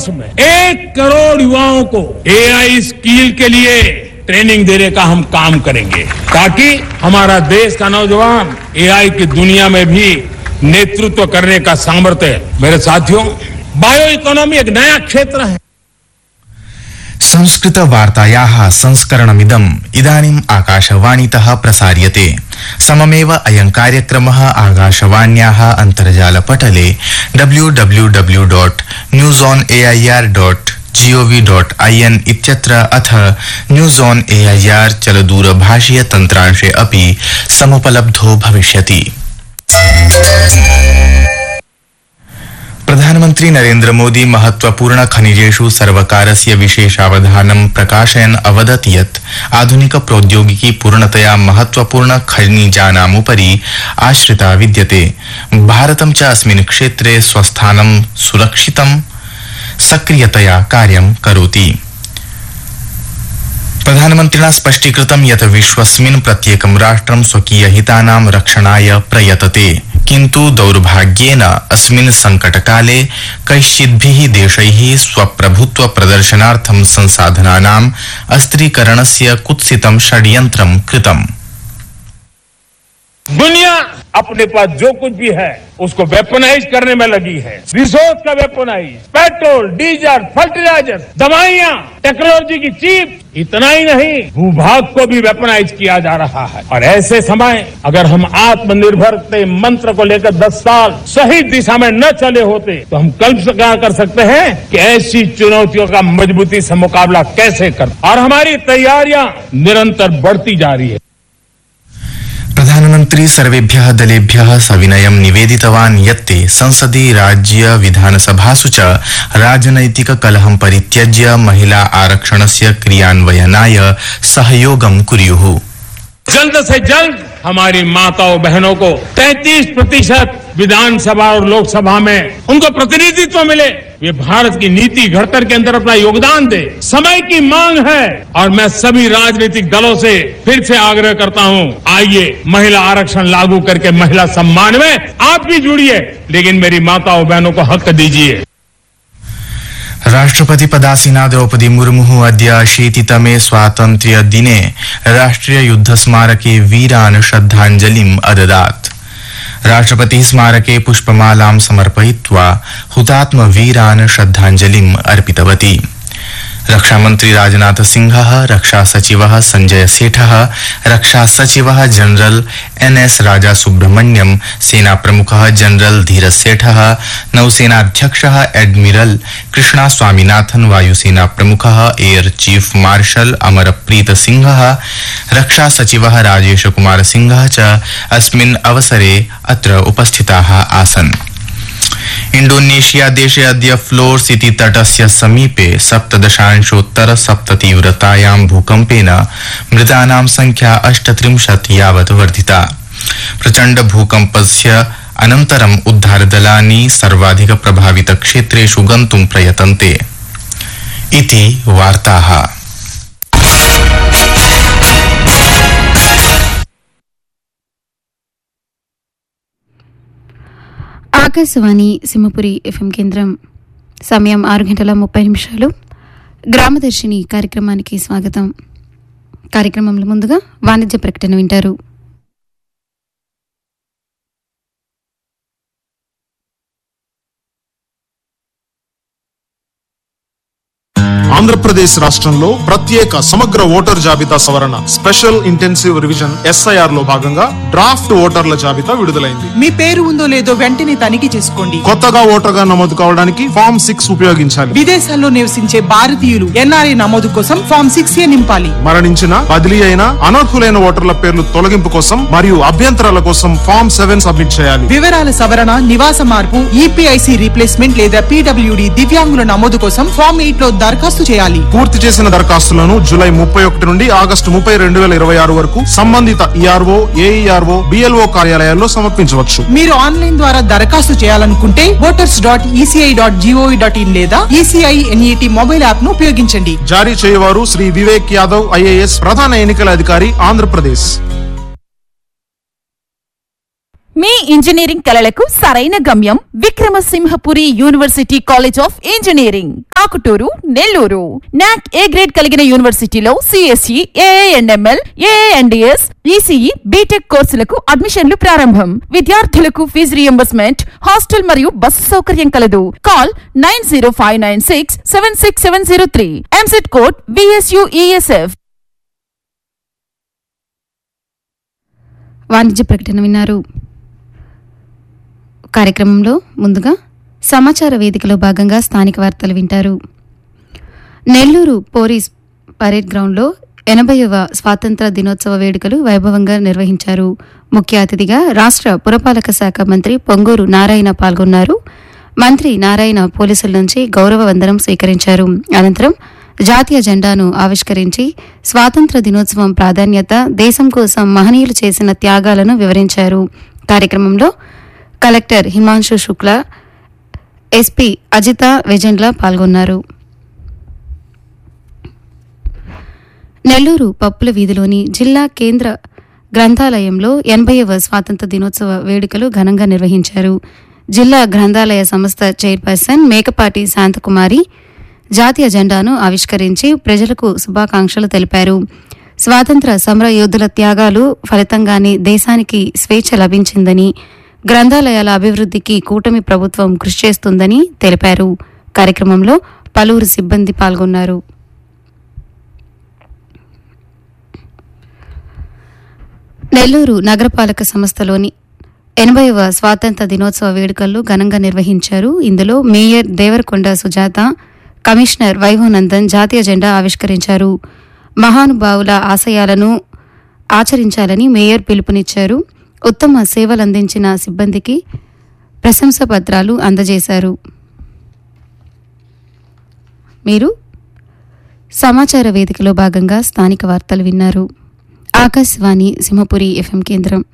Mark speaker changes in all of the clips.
Speaker 1: में एक करोड़ युवाओं को एआई स्किल के लिए ट्रेनिंग देने का हम काम करेंगे ताकि हमारा देश का नौजवान एआई की दुनिया में भी नेतृत्व करने का सामर्थ्य मेरे साथियों बायो इकोनॉमी एक नया क्षेत्र है
Speaker 2: संस्कृतवार्तायाः संस्करणमिदम् इदानीम् आकाशवाणीतः प्रसार्यते सममेव अयं कार्यक्रमः आकाशवाण्याः अन्तर्जालपटले W W W dot news on AIR dot GOV dot IN इत्यत्र अथ न्यूस् आन् एआईआर् चलदूरभाषीय तन्त्रांशे अपि समुपलब्धो भविष्यति प्रधानमन्त्री नरेन्द्र मोदी महत्वपूर्ण खनिजेषु सर्वकारस्य विशेषावधानं प्रकाशयन् अवदत् यत् आधुनिक प्रौद्योगिकी पूर्णतया महत्वपूर्ण खनिजानामुपरि आश्रिता विद्यते भारतं च अस्मिन् क्षेत्रे स्वस्थानं सुरक्षितं सक्रियतया कार्यं करोति प्रधानमन्त्रिणा स्पष्टीकृतं यत् विश्वस्मिन् प्रत्येकं राष्ट्रं स्वकीय हितानां रक्षणाय प्रयतते किन्तु दौर्भाग्येन अस्मिन् संकटकाले कैश्चिद्भिः देशैः स्वप्रभुत्व प्रदर्शनार्थं संसाधनानाम् अस्त्रीकरणस्य कुत्सितं षड्यन्त्रं कृतम्
Speaker 1: दुनिया अपने पास जो कुछ भी है उसको वेपनाइज करने में लगी है रिसोर्स का वेपनाइज पेट्रोल डीजल फर्टिलाइजर दवाइयाँ टेक्नोलॉजी की चीप इतना ही नहीं भूभाग को भी वेपनाइज किया जा रहा है और ऐसे समय अगर हम आत्मनिर्भर के मंत्र को लेकर 10 साल सही दिशा में न चले होते तो हम कल्पना कर सकते हैं कि ऐसी चुनौतियों का मजबूती से मुकाबला कैसे कर और हमारी तैयारियां निरंतर बढ़ती जा रही है
Speaker 2: प्रधानमन्त्री सर्वेभ्यः दलेभ्यः सविनयं निवेदितवान् यत्ते संसदि राज्य विधानसभासु च राजनैतिक कलहं परित्यज्य महिला आरक्षणस्य क्रियान्वयनाय सहयोगं कुर्युः
Speaker 1: जल्द से जल्द हमारी माताओं बहनों को 33 प्रतिशत विधानसभा और लोकसभा में उनको प्रतिनिधित्व मिले ये भारत की नीति घड़तर के अंदर अपना योगदान दे समय की मांग है और मैं सभी राजनीतिक दलों से फिर से आग्रह करता हूं आइए महिला आरक्षण लागू करके महिला सम्मान में आप भी जुड़िए लेकिन मेरी माताओं बहनों को हक दीजिए
Speaker 2: राष्ट्रपति पदासीना द्रौपदी मुर्मु अद्य अशीतितमे स्वातन्त्र्य दिने राष्ट्रिय युद्ध स्मारके वीरान् श्रद्धाञ्जलिम् अददात् राष्ट्रपति स्मारके पुष्पमालां समर्पयित्वा हुतात्म वीरान् श्रद्धाञ्जलिम् अर्पितवती रक्षामन्त्री राजनाथ सिंहः रक्षा सचिवः सञ्जय सेठः रक्षा सचिवः जनरल एनएस राजा सुब्रह्मण्यम सेना प्रमुखः जनरल धीरज सेठः नौसेनाध्यक्षः एडमिरल कृष्णा स्वामीनाथन वायुसेना प्रमुखः एयर चीफ मार्शल अमरप्रीत सिंहः रक्षा सचिवः राजेश कुमार सिंहः च अस्मिन् अवसरे अत्र उपस्थिताः आसन् इण्डोनेशिया देशे अद्य फ्लोर्स इति तटस्य समीपे सप्तदशांशोत्तर सप्ततीव्रतायां भूकम्पेन मृतानां संख्या अष्टत्रिंशत् यावत् वर्धिता प्रचण्ड भूकम्पस्य अनन्तरम् उद्धारदलानि सर्वाधिक प्रभावित क्षेत्रेषु गन्तुं प्रयतन्ते इति वार्ताः
Speaker 3: ఆకాశవాణి సింహపురి ఎఫ్ఎం కేంద్రం సమయం ఆరు గంటల ముప్పై నిమిషాలు గ్రామదర్శిని కార్యక్రమానికి స్వాగతం కార్యక్రమంలో ముందుగా వాణిజ్య ప్రకటన వింటారు
Speaker 4: ఆంధ్రప్రదేశ్ రాష్ట్రంలో ప్రత్యేక సమగ్ర ఓటర్ జాబితా సవరణ స్పెషల్ ఇంటెన్సివ్ రివిజన్ ఎస్ఐఆర్ లో భాగంగా డ్రాఫ్ట్ ఓటర్ల జాబితా విడుదలైంది
Speaker 5: మీ పేరు ఉందో లేదో వెంటనే తనిఖీ చేసుకోండి
Speaker 4: కొత్తగా ఓటర్గా నమోదు కావడానికి ఫామ్ సిక్స్ ఉపయోగించాలి
Speaker 5: విదేశాల్లో నివసించే భారతీయులు ఎన్ఆర్ఐ నమోదు కోసం ఫామ్ సిక్స్ ఏ నింపాలి
Speaker 4: మరణించిన బదిలీ అయిన అనర్హులైన ఓటర్ల పేర్లు తొలగింపు కోసం మరియు అభ్యంతరాల కోసం ఫామ్ సెవెన్ సబ్మిట్ చేయాలి
Speaker 5: వివరాల సవరణ నివాస మార్పు ఈపీఐసి రీప్లేస్మెంట్ లేదా పీడబ్ల్యూడి దివ్యాంగుల నమోదు కోసం ఫామ్ ఎయిట్ లో దరఖాస్తు చేయాలి
Speaker 4: పూర్తి చేసిన దరఖాస్తులను జూలై ముప్పై ఒకటి నుండి ఆగస్టు ముప్పై రెండు వేల ఇరవై ఆరు వరకు సంబంధిత ఈఆర్ఓ ఏఈఆర్ఓ బిఎల్ఓ కార్యాలయాల్లో సమర్పించవచ్చు
Speaker 5: మీరు ఆన్లైన్ ద్వారా దరఖాస్తు చేయాలనుకుంటే voters dot ECI dot GOV dot in లేదా ఈసీఐ ఎన్ఈటి మొబైల్ యాప్ ను ఉపయోగించండి
Speaker 4: జారీ చేయవారు శ్రీ వివేక్ యాదవ్ ఐఏఎస్ ప్రధాన ఎన్నికల అధికారి ఆంధ్రప్రదేశ్
Speaker 6: మీ ఇంజనీరింగ్ కలలకు సరైన గమ్యం Vikramasimhapuri university college of engineering Kakuturu Nellore NAAC A grade కలిగిన యూనివర్సిటీలో CSE AIML AIDS ECE BTech కోర్సులకు అడ్మిషన్లు ప్రారంభం విద్యార్థులకు ఫీజు రియంబర్స్మెంట్ హాస్టల్ మరియు బస్సు సౌకర్యం కలదు call nine zero five nine six seven six seven zero three EAMCET code VSUESF
Speaker 3: వాణిజ్య ప్రకటన విన్నారు కార్యక్రమంలో ముందుగా సమాచార వేదికలో భాగంగా స్థానిక వార్తలు వింటారు నెల్లూరు పోలీస్ పరేడ్ గ్రౌండ్లో ఎనభైవ స్వాతంత్ర దినోత్సవ వేడుకలు వైభవంగా నిర్వహించారు ముఖ్య అతిథిగా రాష్ట్ర పురపాలక శాఖ మంత్రి పొంగూరు నారాయణ పాల్గొన్నారు మంత్రి నారాయణ పోలీసుల నుంచి గౌరవ వందనం స్వీకరించారు అనంతరం జాతీయ జెండాను ఆవిష్కరించి స్వాతంత్ర దినోత్సవం ప్రాధాన్యత దేశం కోసం మహనీయులు చేసిన త్యాగాలను వివరించారు కార్యక్రమంలో కలెక్టర్ హిమాంశు శుక్లా ఎస్పీ అజిత వెజెండ్ల పాల్గొన్నారు నెల్లూరు పప్పుల వీధిలోని జిల్లా కేంద్ర గ్రంథాలయంలో ఎనభైవ స్వాతంత్ర దినోత్సవ వేడుకలు ఘనంగా నిర్వహించారు జిల్లా గ్రంథాలయ సంస్థ చైర్పర్సన్ మేకపాటి శాంతకుమారి జాతీయ జెండాను ఆవిష్కరించి ప్రజలకు శుభాకాంక్షలు తెలిపారు స్వాతంత్ర సమర యోధుల త్యాగాలు ఫలితంగానే దేశానికి స్వేచ్ఛ లభించిందని గ్రంథాలయాల అభివృద్ధికి కూటమి ప్రభుత్వం కృషి చేస్తుందని తెలిపారు కార్యక్రమంలో పలువురు సిబ్బంది పాల్గొన్నారు నెల్లూరు నగరపాలక సంస్థలోని ఎనభైవ స్వాతంత్ర దినోత్సవ వేడుకల్లో ఘనంగా నిర్వహించారు ఇందులో మేయర్ దేవరకొండ సుజాత కమిషనర్ వైభవనందన్ జాతీయ జెండా ఆవిష్కరించారు మహానుభావుల ఆశయాలను ఆచరించాలని మేయర్ పిలుపునిచ్చారు ఉత్తమ సేవలందించిన సిబ్బందికి ప్రశంస పత్రాలు అందజేశారు మీరు సమాచార వేదికలో భాగంగా స్థానిక వార్తలు విన్నారు ఆకాశవాణి సింహపురి ఎఫ్ఎం కేంద్రం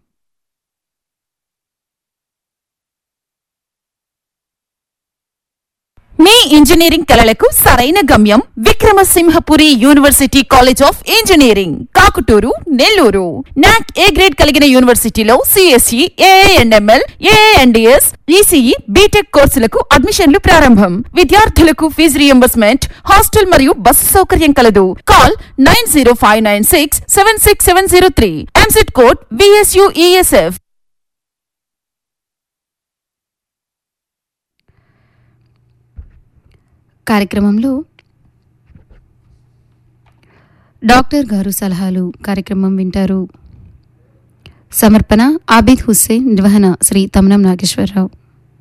Speaker 6: మీ ఇంజనీరింగ్ కలలకు సరైన గమ్యం Vikramasimhapuri university college of engineering Kakuturu Nellore NAAC A grade కలిగిన యూనివర్సిటీలో CSE AIML AIDS ECE BTech కోర్సులకు అడ్మిషన్లు ప్రారంభం విద్యార్థులకు ఫీజు రియంబర్స్మెంట్ హాస్టల్ మరియు బస్సు సౌకర్యం కలదు call nine zero five nine six seven six seven zero three EAMCET code VSUESF
Speaker 3: కార్యక్రమంలో డాక్టర్ గారు సలహాలు కార్యక్రమం వింటారు సమర్పణ ఆబిద్ హుస్సేన్ నిర్వహణ శ్రీ తమనం నాగేశ్వరరావు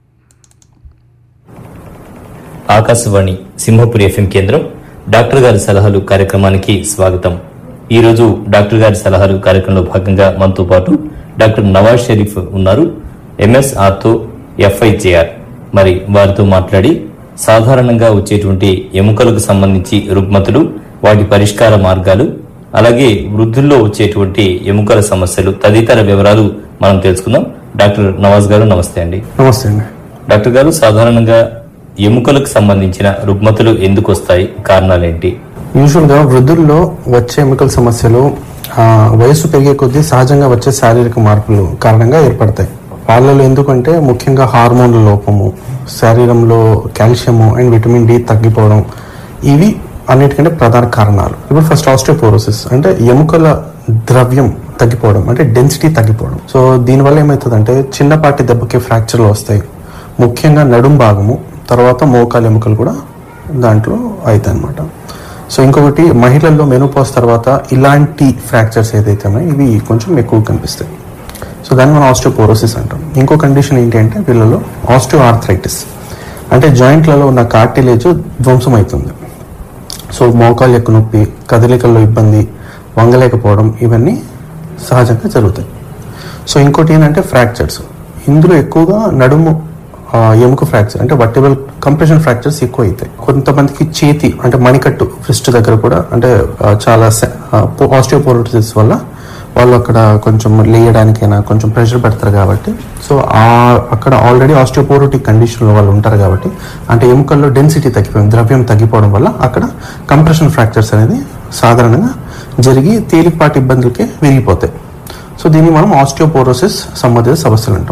Speaker 7: ఆకాశవాణి సింహపురి ఎఫ్ఎం కేంద్రం డాక్టర్ గారి సలహాలు కార్యక్రమానికి స్వాగతం ఈ రోజు డాక్టర్ గారి సలహాలు కార్యక్రమంలో భాగంగా మనతో పాటు డాక్టర్ నవాజ్ షరీఫ్ ఉన్నారు ఎంఎస్ ఆర్తో ఎఫ్ఐజేఆర్ మరి వారితో మాట్లాడి సాధారణంగా వచ్చేటువంటి ఎముకలకు సంబంధించి రుగ్మతులు వాటి పరిష్కార మార్గాలు అలాగే వృద్ధుల్లో వచ్చేటువంటి ఎముకల సమస్యలు తదితర వివరాలు మనం తెలుసుకుందాం డాక్టర్ నవాజ్ గారు నమస్తే అండి
Speaker 8: నమస్తే అండి
Speaker 7: డాక్టర్ గారు సాధారణంగా ఎముకలకు సంబంధించిన రుగ్మతులు ఎందుకు వస్తాయి కారణాలేంటి
Speaker 8: యూజువల్గా వృద్ధుల్లో వచ్చే ఎముకల సమస్యలు ఆ, వయసు పెరిగే కొద్దీ సహజంగా వచ్చే శారీరక మార్పులు కారణంగా ఏర్పడతాయి వాళ్ళలో ఎందుకంటే ముఖ్యంగా హార్మోన్ల లోపము శరీరంలో కాల్షియము అండ్ విటమిన్ డి తగ్గిపోవడం ఇవి అన్నిటికంటే ప్రధాన కారణాలు ఇప్పుడు ఫస్ట్ ఆస్ట్రోపోరోసిస్ అంటే ఎముకల ద్రవ్యం తగ్గిపోవడం అంటే డెన్సిటీ తగ్గిపోవడం సో దీనివల్ల ఏమవుతుందంటే చిన్నపాటి దెబ్బకి ఫ్రాక్చర్లు వస్తాయి ముఖ్యంగా నడుం భాగము తర్వాత మోకాలు ఎముకలు కూడా దాంట్లో అవుతాయి అనమాట సో ఇంకొకటి మహిళల్లో మెనోపాస్ తర్వాత ఇలాంటి ఫ్రాక్చర్స్ ఏదైతే ఉన్నాయో ఇవి కొంచెం ఎక్కువ కనిపిస్తాయి సో దాన్ని మనం ఆస్టియోపోరోసిస్ అంటాం ఇంకో కండిషన్ ఏంటి అంటే వీళ్ళలో ఆస్టియో ఆర్థరైటిస్ అంటే జాయింట్లలో ఉన్న కార్టిలేజ్ ధ్వంసం అవుతుంది సో మోకాలు ఎక్కువ నొప్పి కదలికల్లో ఇబ్బంది వంగలేకపోవడం ఇవన్నీ సహజంగా జరుగుతాయి సో ఇంకోటి ఏంటంటే ఫ్రాక్చర్స్ ఇందులో ఎక్కువగా నడుము ఆ, ఎముక ఫ్రాక్చర్ అంటే వర్టిబల్ కంప్రెషన్ ఫ్రాక్చర్స్ ఎక్కువ అవుతాయి కొంతమందికి చేతి అంటే మణికట్టు ఫ్రిస్ట్ దగ్గర కూడా అంటే ఆ, చాలా ఆస్టియోపోరోసిస్ వల్ల వాళ్ళు అక్కడ కొంచెం లేయడానికైనా కొంచెం ప్రెషర్ పెడతారు కాబట్టి సో ఆ అక్కడ ఆల్రెడీ ఆస్టియోపోరోటిక్ కండిషన్లో వాళ్ళు ఉంటారు కాబట్టి అంటే ఎముకల్లో డెన్సిటీ తగ్గిపోయింది ద్రవ్యం తగ్గిపోవడం వల్ల అక్కడ కంప్రెషన్ ఫ్రాక్చర్స్ అనేది సాధారణంగా జరిగి తేలికపాటి ఇబ్బందులకే విరిగిపోతాయి సో దీన్ని మనం ఆస్టియోపోరోసిస్ సంబంధిత సమస్యలు అంటాం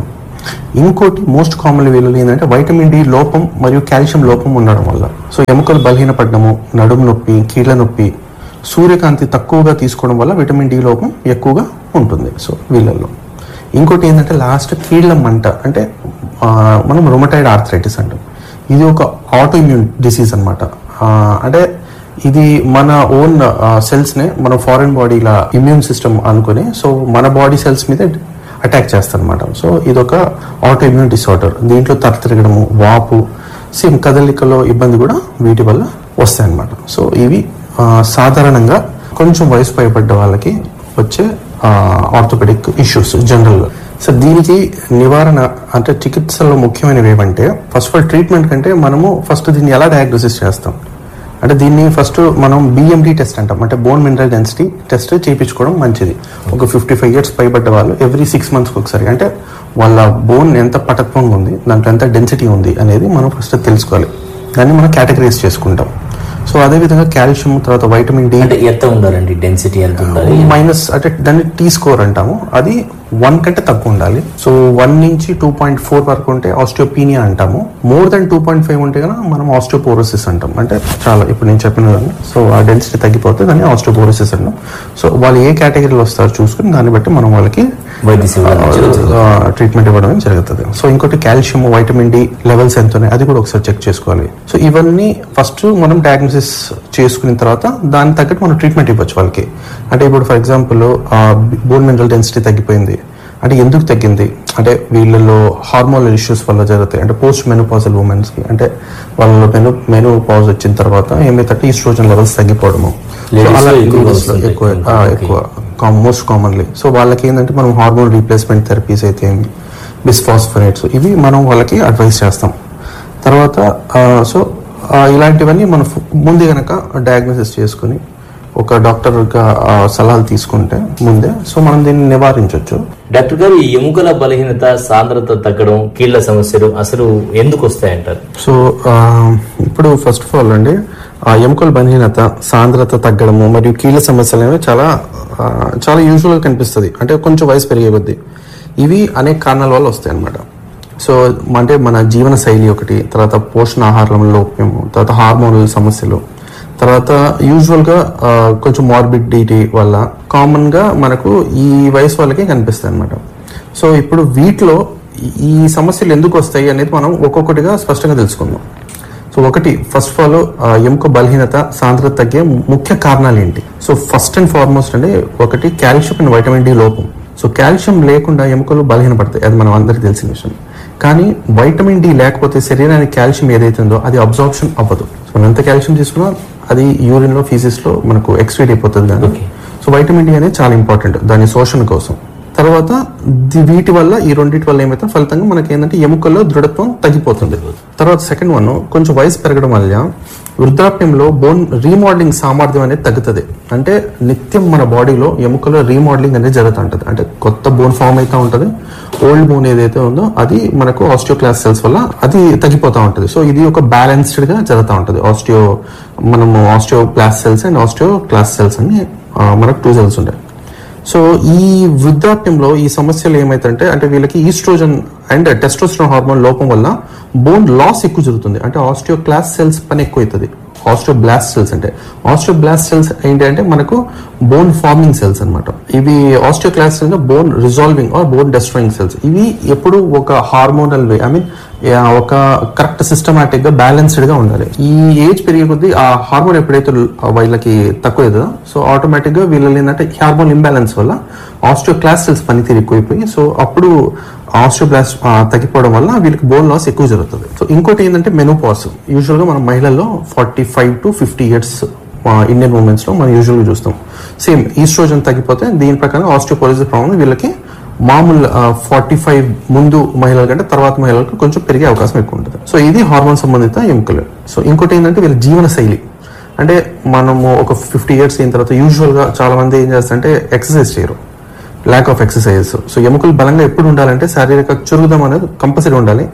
Speaker 8: ఇంకోటి మోస్ట్ కామన్ వీళ్ళలో ఏంటంటే వైటమిన్ డి లోపం మరియు కాల్షియం లోపం ఉండడం వల్ల సో ఎముకలు బలహీనపడడము నడుము నొప్పి కీళ్ళ నొప్పి సూర్యకాంతి తక్కువగా తీసుకోవడం వల్ల విటమిన్ డి లోపం ఎక్కువగా ఉంటుంది సో వీళ్ళల్లో ఇంకోటి ఏంటంటే లాస్ట్ కీళ్ళ మంట అంటే ఆ, మనం రొమటైడ్ ఆర్థరైటిస్ అంటాం ఇది ఒక ఆటో ఇమ్యూన్ డిసీజ్ అనమాట అంటే ఇది మన ఓన్ సెల్స్నే మన ఫారెన్ బాడీల ఇమ్యూన్ సిస్టమ్ అనుకుని సో మన బాడీ సెల్స్ మీద అటాక్ చేస్తారనమాట సో ఇది ఒక ఆటో ఇమ్యూన్ డిసార్డర్ దీంట్లో తర తిరగడము వాపు సేమ్ కదలికలో ఇబ్బంది కూడా వీటి వల్ల వస్తాయన్నమాట సో ఇవి ఆ, సాధారణంగా కొంచెం వయసు పైబడ్డ వాళ్ళకి వచ్చే ఆర్థోపెడిక్ ఇష్యూస్ జనరల్గా సో దీనికి నివారణ అంటే చికిత్సలో ముఖ్యమైనవి ఏమంటే ఫస్ట్ ఆఫ్ ఆల్ ట్రీట్మెంట్ కంటే మనము ఫస్ట్ దీన్ని ఎలా డయాగ్నోసిస్ చేస్తాం అంటే దీన్ని ఫస్ట్ మనం బిఎండి టెస్ట్ అంటాం అంటే బోన్ మినరల్ డెన్సిటీ టెస్ట్ చేయించుకోవడం మంచిది ఒక ఫిఫ్టీ ఫైవ్ ఇయర్స్ పైబడ్డ వాళ్ళు ఎవ్రీ సిక్స్ మంత్స్కి ఒకసారి అంటే వాళ్ళ బోన్ ఎంత పటత్వంగా ఉంది దాంట్లో ఎంత డెన్సిటీ ఉంది అనేది మనం ఫస్ట్ తెలుసుకోవాలి దాన్ని మనం కేటగరైజ్ చేసుకుంటాం సో అదేవిధంగా కాల్షియం తర్వాత వైటమిన్ డి
Speaker 7: అంటే ఎంత ఉండాలండి డెన్సిటీ ఎంత ఉండాలి
Speaker 8: మైనస్ అంటే దాన్ని టీ స్కోర్ అంటాము అది వన్ కంటే తక్కువ ఉండాలి సో వన్ నుంచి టూ పాయింట్ ఫోర్ వరకు ఉంటే ఆస్టియోపీనియా అంటాము more than two point five ఉంటే కనుక మనం ఆస్టియోపోరోసిస్ అంటాం అంటే చాలా ఇప్పుడు నేను చెప్పిన విధంగా సో ఆ డెన్సిటీ తగ్గిపోతే దాన్ని ఆస్టియోపోరోసిస్ అంటాం సో వాళ్ళు ఏ కేటగిరీలో వస్తారో చూసుకుని దాన్ని బట్టి మనం వాళ్ళకి
Speaker 7: వైద్య సేవలు అందించగలుగుతారు.
Speaker 8: ట్రీట్మెంట్ ఇవ్వడం జరుగుతుంది సో ఇంకోటి కాల్షియం వైటమిన్ డి లెవెల్స్ ఎంత ఉన్నాయి అది కూడా ఒకసారి చెక్ చేసుకోవాలి సో ఇవన్నీ ఫస్ట్ మనం డయాగ్నోసిస్ చేసుకున్న తర్వాత దానికి తగ్గట్టు మనం ట్రీట్మెంట్ ఇవ్వచ్చు వాళ్ళకి అంటే ఇప్పుడు for example bone mineral density తగ్గిపోయింది అంటే ఎందుకు తగ్గింది అంటే వీళ్ళలో హార్మోనల్ ఇష్యూస్ వల్ల జరుగుతాయి అంటే పోస్ట్ మెనోపాజల్ ఉమెన్స్ కి అంటే వాళ్ళలో మెను మెను పాజ్ వచ్చిన తర్వాత ఏమైతే ఈస్ట్రోజన్ లెవెల్స్ తగ్గిపోవడము So
Speaker 7: Ladies లో
Speaker 8: అలా
Speaker 7: ఎక్కువగా
Speaker 8: ladies లో
Speaker 7: వస్తుంది.
Speaker 8: ఎక్కువ ఆ,
Speaker 7: Okay.
Speaker 8: ఎక్కువ మోస్ట్ కామన్లీ సో వాళ్ళకి ఏంటంటే మనం హార్మోన్ రీప్లేస్మెంట్ థెరపీస్ అయితే ఏమి బిస్ఫాస్ఫరేట్స్ ఇవి మనం వాళ్ళకి అడ్వైస్ చేస్తాం తర్వాత ఆ, సో ఆ, ఇలాంటివన్నీ మనం ఫు- ముందు గనక డయాగ్నోసిస్ చేసుకుని ఒక డాక్టర్ సలహాలు తీసుకుంటే ముందే సో మనం దీన్ని నివారించవచ్చు
Speaker 7: డాక్టర్ గారు ఈ ఎముకల బలహీనత సాంద్రత తగ్గడం కీళ్ల సమస్యలు అసలు ఎందుకు వస్తాయంటారు
Speaker 8: సో ఆ, ఇప్పుడు ఫస్ట్ ఆఫ్ ఆల్ అండి ఆ ఎముకల బలహీనత సాంద్రత తగ్గడము మరియు కీళ్ళ సమస్యలు అనేవి చాలా ఆ, చాలా యూజువల్గా కనిపిస్తుంది అంటే కొంచెం వయసు పెరిగే కొద్దీ ఇవి అనేక కారణాల వల్ల వస్తాయి అన్నమాట సో అంటే మన జీవన శైలి ఒకటి తర్వాత పోషణ ఆహారం లోపము తర్వాత హార్మోనల్ సమస్యలు తర్వాత యూజువల్గా ఆ, కొంచెం మార్బిడిటీ వల్ల కామన్గా మనకు ఈ వయసు వాళ్ళకి కనిపిస్తాయి అనమాట సో ఇప్పుడు వీటిలో ఈ- ఈ సమస్యలు ఎందుకు వస్తాయి అనేది మనం ఒక్కొక్కటిగా స్పష్టంగా తెలుసుకుందాం సో ఒకటి ఫస్ట్ ఆఫ్ ఆల్ ఎముక బలహీనత సాంద్రత తగ్గే ముఖ్య కారణాలు ఏంటి సో ఫస్ట్ అండ్ ఫార్మోస్ట్ అంటే ఒకటి కాల్షియం అండ్ వైటమిన్ డి లోపం సో కాల్షియం లేకుండా ఎముకలు బలహీనపడతాయి అది మనం అందరికీ తెలిసిన విషయం కానీ వైటమిన్ డి లేకపోతే శరీరానికి కాల్షియం ఏదైతే ఉందో అది అబ్జార్ప్షన్ అవ్వదు సో మనం ఎంత కాల్షియం తీసుకున్నా అది యూరిన్ లో ఫీసిస్ లో మనకు ఎక్స్ట్రీట్ అయిపోతుంది కానీ
Speaker 7: Okay.
Speaker 8: సో వైటమిన్ డి అనేది చాలా ఇంపార్టెంట్ దాని శోషణ కోసం తర్వాత ది- వీటి వల్ల ఈ రెండింటి వల్ల ఏమైతే ఫలితంగా మనకి ఏంటంటే ఎముకల్లో దృఢత్వం తగ్గిపోతుంది తర్వాత సెకండ్ వన్ కొంచెం వయసు పెరగడం వల్ల వృద్ధాప్యంలో బోన్ రీమోడలింగ్ సామర్థ్యం అనేది తగ్గుతుంది అంటే నిత్యం మన బాడీలో ఎముకలో రీమోడలింగ్ అనేది జరుగుతూ ఉంటుంది అంటే కొత్త బోన్ ఫామ్ అవుతూ ఉంటుంది ఓల్డ్ బోన్ ఏదైతే ఉందో అది మనకు ఆస్టియోక్లాస్ సెల్స్ వల్ల అది తగ్గిపోతూ ఉంటుంది సో ఇది ఒక బ్యాలెన్స్డ్ గా జరుగుతూ ఉంటుంది ఆస్టియో మనము osteoclast cells and osteoclast cells అని ఆ, మనకు టూ సెల్స్ ఉంటాయి సో ఈ వృద్ధాప్యంలో ఈ సమస్యలు ఏమైతుంటే అంటే వీళ్ళకి ఈస్ట్రోజన్ అండ్ టెస్టోస్టెరాన్ హార్మోన్ లోపం వల్ల బోన్ లాస్ ఎక్కువ జరుగుతుంది అంటే ఆస్టియో క్లాస్ సెల్స్ పని ఎక్కువ అవుతుంది ఆస్టియో బ్లాస్ట్ సెల్స్ అంటే ఆస్టియో బ్లాస్ట్ సెల్స్ ఏంటి అంటే మనకు బోన్ ఫార్మింగ్ సెల్స్ అన్నమాట ఇవి osteoclast cells bone resolving or bone destroying cells ఇవి ఎప్పుడు ఒక హార్మోనల్ వే ఐ మీన్ ఒక కరెక్ట్ సిస్టమాటిక్ గా బ్యాలెన్స్డ్ గా ఉండాలి ఈ ఏజ్ పెరిగే కొద్దీ ఆ హార్మోన్ ఎప్పుడైతే వీళ్ళకి తక్కువ అవుతుందో సో ఆటోమేటిక్ గా వీళ్ళని ఏంటంటే హార్మోన్ ఇంబ్యాలెన్స్ వల్ల ఆస్టియో క్లాస్ సెల్స్ పనితీరు ఎక్కువైపోయి సో అప్పుడు ఆస్టియోబ్లాస్ తగ్గిపోవడం వల్ల వీళ్ళకి బోన్ లాస్ ఎక్కువ జరుగుతుంది సో ఇంకోటి ఏంటంటే మెనోపాస్ యూజువల్ గా మనం మహిళల్లో forty five to fifty years Indian womens లో మనం యూజువల్ గా చూస్తాం సేమ్ ఈస్ట్రోజన్ తగ్గిపోతే దీని ప్రకారం ఆస్టియోపోలిసిస్ ప్రాబ్లం వీళ్ళకి మామూలు ఫార్టీ ఫైవ్ ముందు మహిళల కంటే తర్వాత మహిళలకు కొంచెం పెరిగే అవకాశం ఎక్కువ ఉంటుంది సో ఇది హార్మోన్ సంబంధిత ఎముకలు సో ఇంకోటి ఏంటంటే వీళ్ళ జీవన శైలి అంటే మనము ఒక ఫిఫ్టీ ఇయర్స్ అయిన తర్వాత యూజువల్ గా చాలా మంది ఏం చేస్తారంటే ఎక్సర్సైజ్ చేయరు ల్యాక్ ఆఫ్ ఎక్సర్సైజ్ సో ఎముకలు బలంగా ఎప్పుడు ఉండాలంటే శారీరక చురుకుదం అనేది కంపల్సరీ ఉండాలి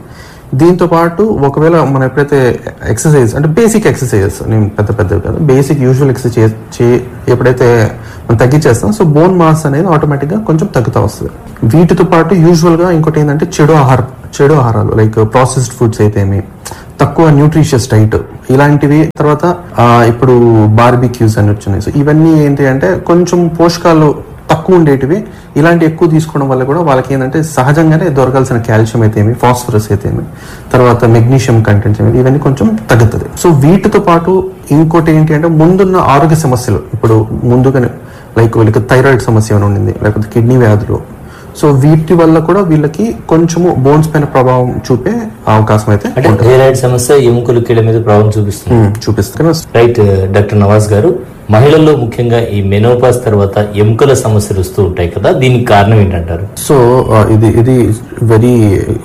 Speaker 8: దీంతో పాటు ఒకవేళ మనం ఎప్పుడైతే ఎక్సర్సైజ్ అంటే బేసిక్ ఎక్సర్సైజెస్ నేను పెద్ద పెద్దవి కాదు బేసిక్ యూజువల్ ఎక్సర్సైజ్ చే ఎప్పుడైతే మనం తగ్గించేస్తాం సో బోన్ మాస్ అనేది ఆటోమేటిక్గా కొంచెం తగ్గుతూ వస్తుంది వీటితో పాటు యూజువల్గా ఇంకోటి ఏంటంటే చెడు ఆహారం చెడు ఆహారాలు లైక్ ప్రాసెస్డ్ ఫుడ్స్ అయితే ఏమి తక్కువ న్యూట్రిషియస్ డైట్ ఇలాంటివి తర్వాత ఆ, ఇప్పుడు బార్బిక్యూస్ అని వచ్చినాయి సో ఇవన్నీ ఏంటి అంటే కొంచెం పోషకాలు తక్కువ ఉండేటివి ఇలాంటి ఎక్కువ తీసుకోవడం వల్ల కూడా వాళ్ళకి ఏంటంటే సహజంగానే దొరకాల్సిన కాల్షియం అయితే ఏమి ఫాస్ఫరస్ అయితే ఏమి తర్వాత మెగ్నీషియం కంటెంట్స్ ఏమి ఇవన్నీ కొంచెం తగ్గుతుంది సో వీటితో పాటు ఇంకోటి ఏంటి అంటే ముందున్న ఆరోగ్య సమస్యలు ఇప్పుడు ముందుగానే లైక్ వీళ్ళకి థైరాయిడ్ సమస్య ఏమైనా ఉండింది లేకపోతే కిడ్నీ వ్యాధులు సో వీటి వల్ల కూడా వీళ్ళకి కొంచెము బోన్స్ పైన ప్రభావం చూపే అవకాశం అయితే
Speaker 7: అంటే
Speaker 8: ఉంటుంది
Speaker 7: థైరాయిడ్ సమస్య ఎముకల కీళ్ళ మీద ప్రభావం చూపిస్తుంది
Speaker 8: ఉమ్, చూపిస్తుంది
Speaker 7: రైట్ డాక్టర్ నవాజ్ గారు మహిళల్లో ముఖ్యంగా ఈ మెనోపాస్ తర్వాత ఎముకల సమస్యలు వస్తూ ఉంటాయి కదా దీనికి కారణం ఏంటంటారు
Speaker 8: సో ఆ, ఇది ఇది వెరీ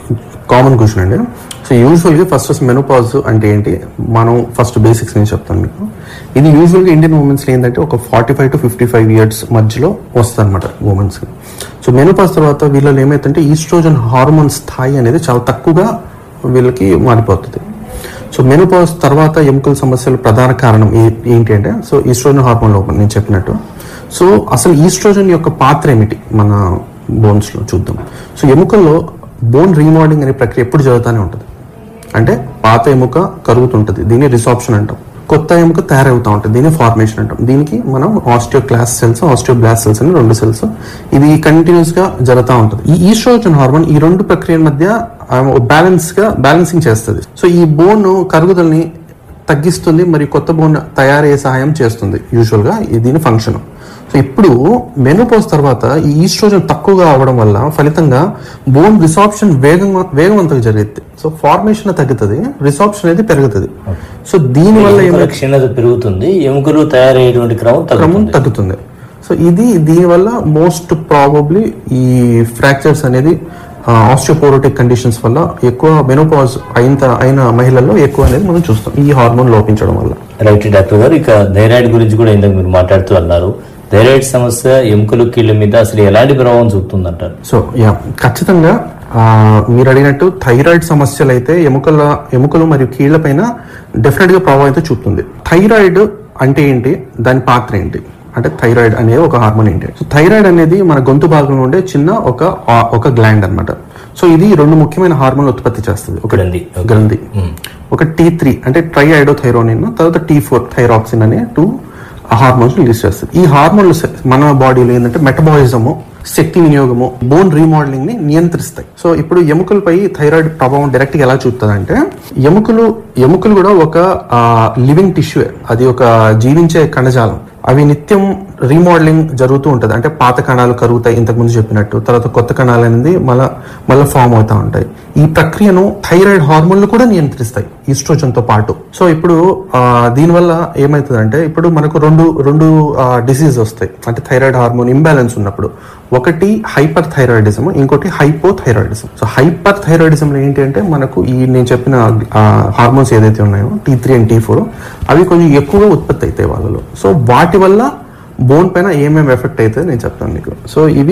Speaker 8: కామన్ క్వశ్చన్ అండి సో యూజువల్గా ఫస్ట్ ఫస్ట్ మెనోపాజ్ అంటే ఏంటి మనం ఫస్ట్ బేసిక్స్ నేను చెప్తాను మీకు ఇది యూజువల్గా ఇండియన్ ఉమెన్స్లో ఏంటంటే ఒక forty five to fifty five years మధ్యలో వస్తుంది అనమాట ఉమెన్స్కి సో మెనోపాజ్ తర్వాత వీళ్ళలో ఏమైతుందంటే ఈస్ట్రోజన్ హార్మోన్ స్థాయి అనేది చాలా తక్కువగా వీళ్ళకి మారిపోతుంది సో మెనోపాజ్ తర్వాత ఎముకల సమస్యలు ప్రధాన కారణం ఏ- ఏంటి అంటే సో ఈస్ట్రోజన్ హార్మోన్ లోపం నేను చెప్పినట్టు సో అసలు ఈస్ట్రోజన్ యొక్క పాత్ర ఏమిటి మన బోన్స్ లో చూద్దాం సో ఎముకల్లో బోన్ రీమోడలింగ్ అనే ప్రక్రియ ఎప్పుడు జరుగుతూనే ఉంటుంది అంటే పాత ఎముక కరుగుతుంటుంది దీన్ని రిసాప్షన్ అంటాం కొత్త ఎముక తయారవుతూ ఉంటుంది దీన్ని ఫార్మేషన్ అంటాం దీనికి మనం ఆస్టియోక్లాస్ సెల్స్ ఆస్టియోబ్లాస్ట్ సెల్స్ అని రెండు సెల్స్ ఇది కంటిన్యూస్ గా జరుగుతూ ఉంటుంది ఈ ఈస్ట్రోజన్ హార్మోన్ ఈ రెండు ప్రక్రియల మధ్య బ్యాలెన్స్ గా బ్యాలెన్సింగ్ చేస్తుంది సో ఈ బోన్ కరుగుదలని తగ్గిస్తుంది మరియు కొత్త బోన్ తయారయ్యే సహాయం చేస్తుంది యూజువల్ గా ఇది దీని ఫంక్షన్ సో ఇప్పుడు మెనోపోజ్ తర్వాత ఈ ఈస్ట్రోజన్ తక్కువగా అవడం వల్ల ఫలితంగా బోన్ రిసాప్షన్ వేగంగా వేగవంతంగా జరుగుతుంది సో ఫార్మేషన్ తగ్గుతుంది రిసాప్షన్ అనేది పెరుగుతుంది సో దీని వల్ల
Speaker 7: ఎముకల
Speaker 8: ఏమైనా
Speaker 7: క్షీణత పెరుగుతుంది ఎముకలు తయారయ్యేటువంటి క్రమం
Speaker 8: క్రమం
Speaker 7: తగ్గుతుంది
Speaker 8: తగ్గుతుంది సో ఇది దీనివల్ల మోస్ట్ ప్రాబబ్లీ ఈ ఫ్రాక్చర్స్ అనేది ఆస్టియోపోరోటిక్ కండిషన్స్ వల్ల ఎక్కువ మెనోపాజ్ అయిన త- అయిన మహిళల్లో ఎక్కువ అనేది మనం చూస్తాం ఈ హార్మోన్ లోపించడం వల్ల
Speaker 7: రైట్ డాక్టర్ గారు ఇక థైరాయిడ్ గురించి కూడా ఇందాక మీరు మాట్లాడుతూ అన్నారు థైరాయిడ్ సమస్య ఎముకలు కీళ్ళ మీద అసలు ఎలాంటి ప్రభావం చూపుతుందంటారు
Speaker 8: సో యా ఖచ్చితంగా ఆ, మీరు అడిగినట్టు థైరాయిడ్ సమస్యలు అయితే ఎముకల ఎముకలు మరియు కీళ్ల పైన డెఫినెట్ గా ప్రభావం చూపుతుంది థైరాయిడ్ అంటే ఏంటి దాని పాత్ర ఏంటి అంటే థైరాయిడ్ అనేది ఒక హార్మోన్ ఏంటి సో థైరాయిడ్ అనేది మన గొంతు భాగంలో ఉండే చిన్న ఒక ఆ- ఒక గ్లాండ్ అన్నమాట సో ఇది రెండు ముఖ్యమైన హార్మోన్లు ఉత్పత్తి చేస్తుంది ఒక
Speaker 7: గ్రంథి. Okay.
Speaker 8: గ్రంథి ఒక టీ త్రీ అంటే ట్రై ఐడోథైరోనిన్ తర్వాత టీ ఫోర్ థైరాక్సిన్ అనే టూ హార్మోన్స్ రిలీజ్ చేస్తుంది ఈ హార్మోన్లు సె- మన బాడీలో ఏంటంటే మెటబాలిజము శక్తి వినియోగము బోన్ రీమోడలింగ్ ని నియంత్రిస్తాయి సో ఇప్పుడు ఎముకలపై థైరాయిడ్ ప్రభావం డైరెక్ట్ గా ఎలా చూస్తుంది అంటే ఎముకలు ఎముకలు కూడా ఒక లివింగ్ టిష్యూ అది ఒక జీవించే కణజాలం అవి నిత్యం రీమోడలింగ్ జరుగుతూ ఉంటుంది అంటే పాత కణాలు కరుగుతాయి ఇంతకు ముందు చెప్పినట్టు తర్వాత కొత్త కణాలు అనేది మళ్ళా మళ్ళీ ఫామ్ అవుతా ఉంటాయి ఈ ప్రక్రియను థైరాయిడ్ హార్మోన్లు కూడా నియంత్రిస్తాయి ఈస్ట్రోజన్ తో పాటు సో ఇప్పుడు ఆ, దీనివల్ల ఏమవుతుందంటే ఇప్పుడు మనకు రెండు రెండు డిసీజ్ వస్తాయి అంటే థైరాయిడ్ హార్మోన్ ఇంబ్యాలెన్స్ ఉన్నప్పుడు ఒకటి హైపర్ థైరాయిడిజం ఇంకోటి hypothyroidism so hyperthyroidism ఏంటి అంటే మనకు ఈ నేను చెప్పిన హార్మోన్స్ ఏదైతే ఉన్నాయో T three and T four అవి కొంచెం ఎక్కువగా ఉత్పత్తి అవుతాయి వాళ్ళలో సో వాటి వల్ల బోన్ పైన ఏమేమి ఎఫెక్ట్ అవుతుంది నేను చెప్తాను మీకు సో ఇవి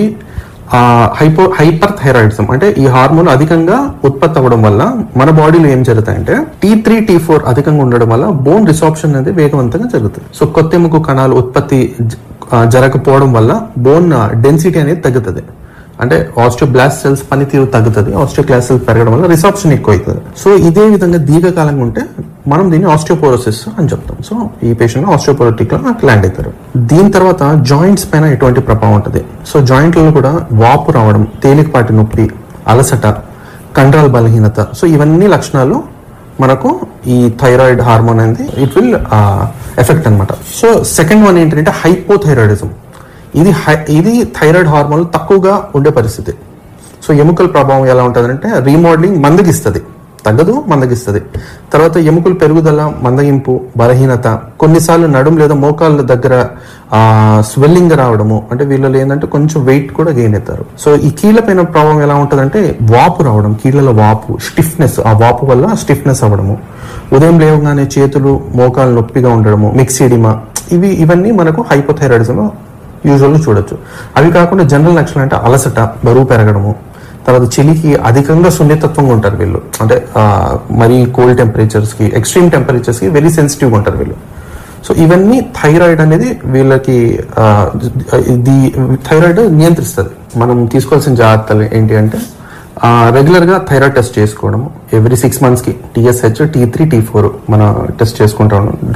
Speaker 8: హైపో హైపర్ థైరాయిడిజం అంటే ఈ హార్మోన్ అధికంగా ఉత్పత్తి అవ్వడం వల్ల మన బాడీలో ఏం జరుగుతాయంటే టీ త్రీ టీ ఫోర్ అధికంగా ఉండడం వల్ల బోన్ రిసాప్షన్ అనేది వేగవంతంగా జరుగుతుంది సో కొత్త ఎముక కణాలు ఉత్పత్తి జ- ఆ, జరగకపోవడం వల్ల బోన్ డెన్సిటీ అనేది తగ్గుతుంది అంటే ఆస్ట్రోబ్లాస్ట్ సెల్స్ పనితీరు తగ్గుతుంది ఆస్ట్రోక్లాస్ సెల్స్ పెరగడం వల్ల రిసాప్షన్ ఎక్కువ అవుతుంది సో ఇదే విధంగా దీర్ఘకాలంగా ఉంటే మనం దీన్ని ఆస్టియోపోరోసిస్ అని చెప్తాం సో ఈ పేషెంట్ ఆస్టియోపోరోటిక్ లో ల్యాండ్ అవుతారు దీని తర్వాత జాయింట్స్ పైన ఎటువంటి ప్రభావం ఉంటుంది సో జాయింట్లలో కూడా వాపు రావడం తేలికపాటి నొప్పి అలసట కండరాల బలహీనత సో ఇవన్నీ లక్షణాలు మనకు ఈ థైరాయిడ్ హార్మోన్ అనేది ఇట్ విల్ ఎఫెక్ట్ అన్నమాట సో సెకండ్ వన్ ఏంటంటే హైపోథైరాయిడిజం ఇది హై ఇది థైరాయిడ్ హార్మోన్ తక్కువగా ఉండే పరిస్థితి సో ఎముకల ప్రభావం ఎలా ఉంటుందంటే రీమోడలింగ్ మందగిస్తుంది తగ్గదు మందగిస్తుంది తర్వాత ఎముకల పెరుగుదల మందగింపు బలహీనత కొన్నిసార్లు నడుం లేదా మోకాళ్ళ దగ్గర స్వెల్లింగ్ రావడము అంటే వీళ్ళలో ఏంటంటే కొంచెం వెయిట్ కూడా గెయిన్ అవుతారు సో ఈ కీళ్ళ పైన ప్రభావం ఎలా ఉంటుందంటే వాపు రావడం కీళ్ళలో వాపు స్టిఫ్నెస్ ఆ వాపు వల్ల స్టిఫ్నెస్ అవ్వడము ఉదయం లేవగానే చేతులు మోకాలు నొప్పిగా ఉండడము మిక్సిడిమా ఇవి ఇవన్నీ మనకు హైపోథైరాయిడిజం యూజువల్గా చూడొచ్చు అవి కాకుండా జనరల్ లక్షణాలు అంటే అలసట బరువు పెరగడము తర్వాత చలికి అధికంగా సున్నితత్వంగా ఉంటారు వీళ్ళు అంటే ఆ, మరీ కోల్డ్ టెంపరేచర్స్ కి ఎక్స్ట్రీమ్ టెంపరేచర్స్ కి వెరీ సెన్సిటివ్గా ఉంటారు వీళ్ళు సో ఇవన్నీ థైరాయిడ్ అనేది వీళ్ళకి ఆ, ఇది థైరాయిడ్ నియంత్రిస్తుంది మనం తీసుకోవాల్సిన జాగ్రత్తలు ఏంటి అంటే రెగ్యులర్ గా థైరాయిడ్ టెస్ట్ చేసుకోవడం ఎవ్రీ సిక్స్ మంత్స్ కి TSH T three T four మన టెస్ట్ చేసుకుంటా ఉన్నాం